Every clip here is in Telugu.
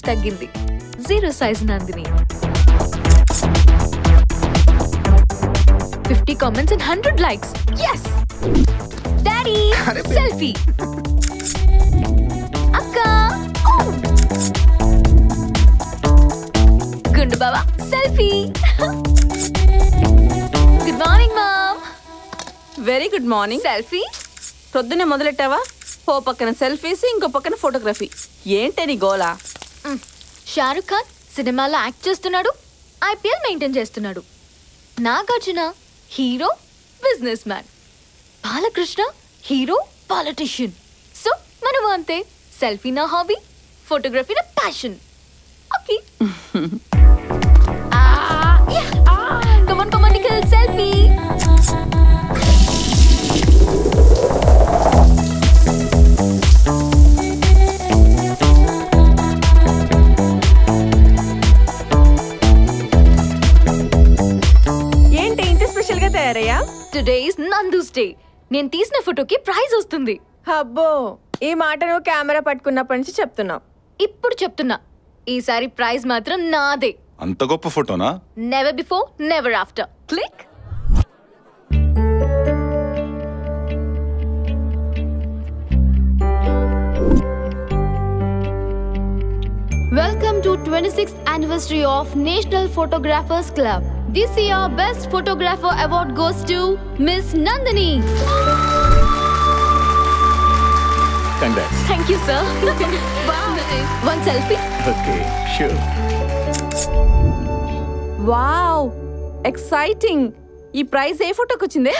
తగ్గింది zero size Nandini fifty comments and hundred likes yes daddy selfie అక్క గుండు బాబా selfie good morning mom very good morning selfie ప్రొద్దునే మొదలెట్టావా ఓ పక్కన సెల్ఫీస్ ఇంకో పక్కన ఫోటోగ్రఫీ ఏంటే నీ గోలా షారుఖ్ ఖాన్ సినిమాలో యాక్ట్ చేస్తున్నాడు ఐపీఎల్ మెయింటైన్ చేస్తున్నాడు Nagarjuna hero business man Balakrishna hero politician so మనం అంతే సెల్ఫీ నా హాబీ ఫోటోగ్రఫీ నా passion okay come on come on Nikhil selfie ఏంటి ఇంత స్పెషల్ గా తయారయ్యా టుడే ఇస్ నందూస్ డే నేను తీసిన ఫోటోకి ప్రైజ్ వస్తుంది అబ్బో ఈ మాట నువ్వు కెమెరా పట్టుకున్నప్పటి నుంచి చెప్తున్నావు ఇప్పుడు చెప్తున్నా ఈసారి ప్రైజ్ మాత్రం నాదే అంత గొప్ప ఫోటోనా never before never after click Welcome to 26th anniversary of National Photographers Club. This year Best Photographer Award goes to Miss Nandini. Congrats thank you sir one selfie okay sure wow exciting ఈ ప్రైజ్ ఏ ఫోటోకి వచ్చిందే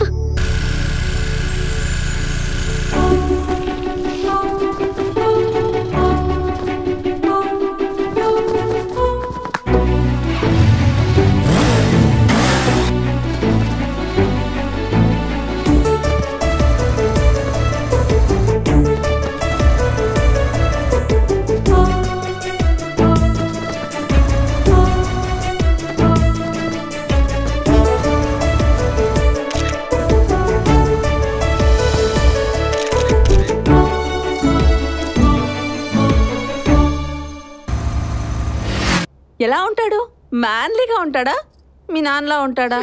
ఎలా ఉంటాడు మ్యాన్లీగా ఉంటాడా మీ నాన్నలా ఉంటాడా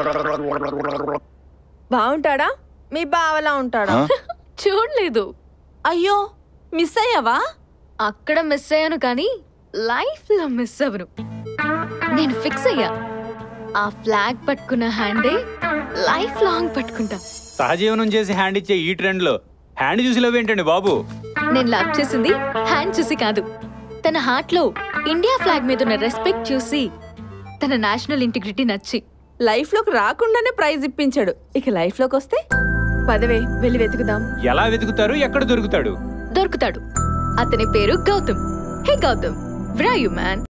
బాగుంటాడా మీ బావలా ఉంటాడా చూడలేదు అయ్యో మిస్ అయ్యావా అక్కడ మిస్ అయ్యాను కానీ లైఫ్ లో మిస్ అవ్వను నేను ఫిక్స్ అయ్యా ఆ ఫ్లాగ్ పట్టుకున్న హ్యాండే లైఫ్ లాంగ్ పట్టుకుంటా సహజీవనం చేసి హ్యాండ్ ఇచ్చే ఈ ట్రెండ్ లో హ్యాండ్ చూసి లవ్ ఏంటండి బాబు నేను లవ్ చేసింది హ్యాండ్ చూసి కాదు తన హార్ట్ లో ఇండియా ఫ్లాగ్ మీద ఉన్న రెస్పెక్ట్ చూసి తన నేషనల్ ఇంటిగ్రిటీ నచ్చి లైఫ్ లోకి రాకుండానే ప్రైజ్ ఇప్పించాడు ఇక లైఫ్ లోకి వస్తే పదవే వెళ్ళి వెతుకుదాం ఎలా వెతుకుతారు ఎక్కడ దొరుకుతాడు దొరుకుతాడు అతని పేరు గౌతమ్ హే గౌతమ్ వ్రాయు మ్యాన్